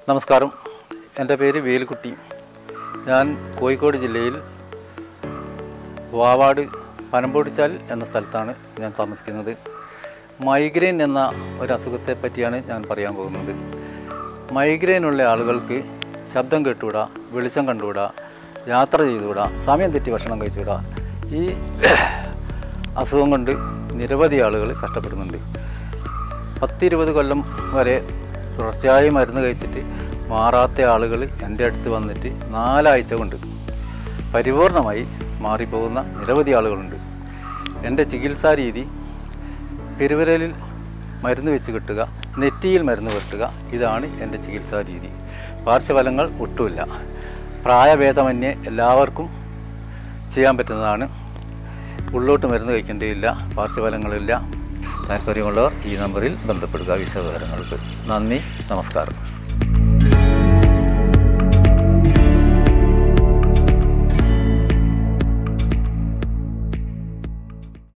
നമസ്കാരം എൻ്റെ പേര് വേലുക്കുട്ടി ഞാൻ കോഴിക്കോട് ജില്ലയിൽ വാവാട് പനമ്പോടിച്ചാൽ എന്ന സ്ഥലത്താണ് ഞാൻ താമസിക്കുന്നത് മൈഗ്രെയിൻ എന്ന ഒരു അസുഖത്തെ പറ്റിയാണ് ഞാൻ പറയാൻ പോകുന്നത് മൈഗ്രെയിൻ ഉള്ള ആളുകൾക്ക് ശബ്ദം കേട്ടുകൂടാ വെളിച്ചം കണ്ടുകൂടാ യാത്ര ചെയ്തുകൂടാ സമയം തെറ്റി ഭക്ഷണം കഴിച്ചുകൂടാ ഈ അസുഖം കൊണ്ട് നിരവധി ആളുകൾ കഷ്ടപ്പെടുന്നുണ്ട് പത്തിരുപത് കൊല്ലം വരെ തുടർച്ചയായി മരുന്ന് കഴിച്ചിട്ട് മാറാത്ത ആളുകൾ എൻ്റെ അടുത്ത് വന്നിട്ട് നാലാഴ്ച കൊണ്ട് പരിപൂർണമായി മാറിപ്പോകുന്ന നിരവധി ആളുകളുണ്ട് എൻ്റെ ചികിത്സാ രീതി പെരുവിരലിൽ മരുന്ന് വെച്ച് കിട്ടുക നെറ്റിയിൽ മരുന്ന് വെട്ടുക ഇതാണ് എൻ്റെ ചികിത്സാ രീതി പാർശ്വഫലങ്ങൾ ഒട്ടുമില്ല പ്രായഭേദമന്യേ എല്ലാവർക്കും ചെയ്യാൻ പറ്റുന്നതാണ് ഉള്ളോട്ട് മരുന്ന് കഴിക്കേണ്ടിയില്ല പാർശ്വഫലങ്ങളില്ല താല്പര്യമുള്ളവർ ഈ നമ്പറിൽ ബന്ധപ്പെടുക വിശദവിവരങ്ങൾക്ക് നന്ദി നമസ്കാരം